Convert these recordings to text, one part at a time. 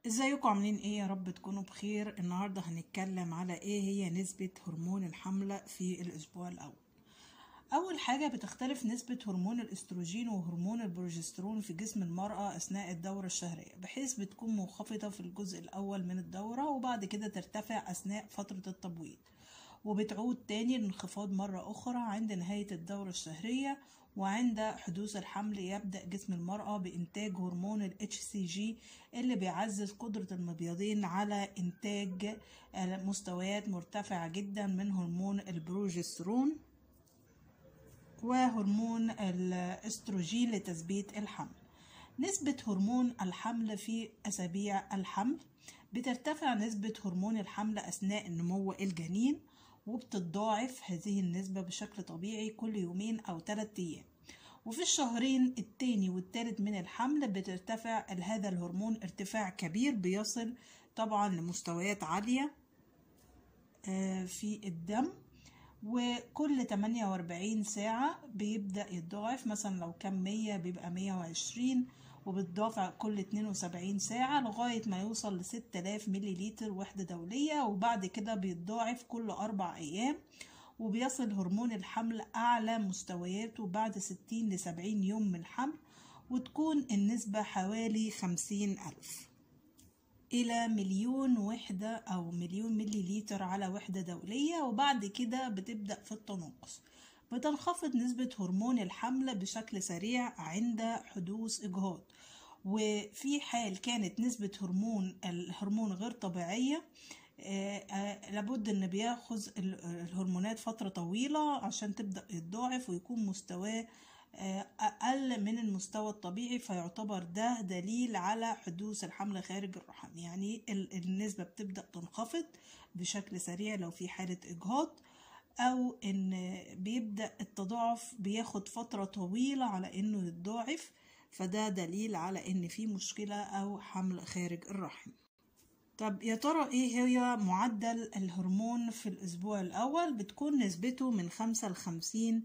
ازيكم عاملين ايه يا رب تكونوا بخير النهارده هنتكلم على ايه هي نسبة هرمون الحمل في الاسبوع الاول اول حاجة بتختلف نسبة هرمون الاستروجين وهرمون البروجسترون في جسم المرأة اثناء الدورة الشهرية بحيث بتكون منخفضة في الجزء الاول من الدورة وبعد كده ترتفع اثناء فترة التبويض وبتعود تاني للانخفاض مرة أخرى عند نهاية الدورة الشهرية وعند حدوث الحمل يبدأ جسم المرأة بإنتاج هرمون ال HCG اللي بيعزز قدرة المبيضين على إنتاج مستويات مرتفعة جدا من هرمون البروجسترون وهرمون الاستروجين لتثبيت الحمل نسبة هرمون الحمل في أسابيع الحمل بترتفع نسبة هرمون الحمل أثناء نمو الجنين وبتتضاعف هذه النسبة بشكل طبيعي كل يومين أو ثلاثة أيام وفي الشهرين التاني والتالت من الحمل بترتفع هذا الهرمون ارتفاع كبير بيصل طبعا لمستويات عالية في الدم وكل 48 ساعة بيبدأ يتضاعف مثلا لو كان 100 بيبقى 120 وبتضاف كل 72 ساعة لغاية ما يوصل ل 6000 مليلتر وحدة دولية وبعد كده بيتضاعف كل أربع أيام وبيصل هرمون الحمل أعلى مستوياته بعد 60 ل 70 يوم من الحمل وتكون النسبة حوالي 50 ألف إلى مليون وحدة أو مليون مليلتر على وحدة دولية وبعد كده بتبدأ في التناقص بتنخفض نسبة هرمون الحمل بشكل سريع عند حدوث إجهاض وفي حال كانت نسبة هرمون الهرمون غير طبيعية لابد ان بياخذ الهرمونات فترة طويلة عشان تبدأ يتضاعف ويكون مستواه أقل من المستوى الطبيعي فيعتبر ده دليل على حدوث الحمل خارج الرحم يعني النسبة بتبدأ تنخفض بشكل سريع لو في حالة إجهاض او ان بيبدا التضاعف بياخد فتره طويله على انه يتضاعف فده دليل على ان في مشكله او حمل خارج الرحم طب يا ترى ايه هي معدل الهرمون في الاسبوع الاول بتكون نسبته من خمسة لخمسين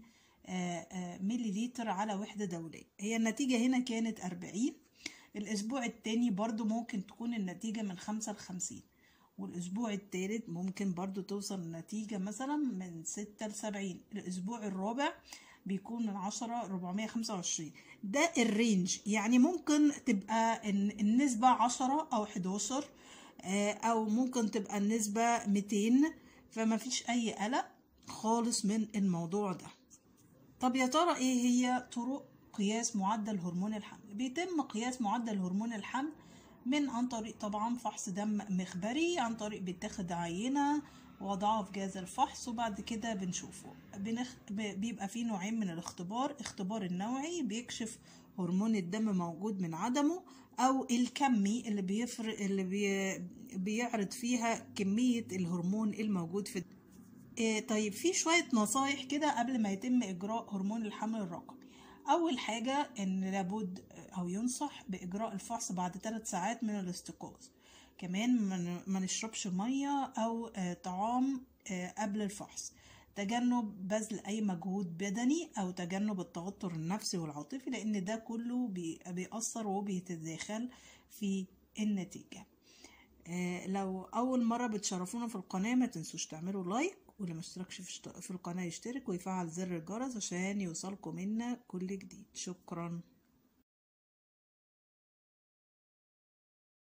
ملي لتر على وحدة دولية هي النتيجة هنا كانت أربعين الأسبوع التاني برضو ممكن تكون النتيجة من خمسة لخمسين والأسبوع الثالث ممكن برضو توصل النتيجة مثلا من ستة لسبعين الأسبوع الرابع بيكون من عشرة ربعمية خمسة وعشرين ده الرينج يعني ممكن تبقى النسبة عشرة أو حداشر أو ممكن تبقى النسبة ميتين فما فيش أي قلق خالص من الموضوع ده طب يا ترى إيه هي طرق قياس معدل هرمون الحمل بيتم قياس معدل هرمون الحمل من عن طريق طبعا فحص دم مخبري عن طريق بيتاخد عينة وضعها في جهاز الفحص وبعد كده بنشوفه بنخ... بيبقى فيه نوعين من الاختبار اختبار النوعي بيكشف هرمون الدم موجود من عدمه او الكمي اللي بيفر اللي بي... بيعرض فيها كمية الهرمون الموجود في الدم إيه طيب في شوية نصايح كده قبل ما يتم اجراء هرمون الحمل الرقمي أول حاجة إن لابد أو ينصح بإجراء الفحص بعد ثلاث ساعات من الاستيقاظ كمان ما نشربش مية أو طعام قبل الفحص تجنب بذل أي مجهود بدني أو تجنب التوتر النفسي والعاطفي لأن ده كله بيأثر وبيتداخل في النتيجة لو أول مرة بتشرفونا في القناة ما تنسوش تعملوا لايك واللي مشتركش في القناة يشترك ويفعل زر الجرس عشان يوصلكم منا كل جديد شكرا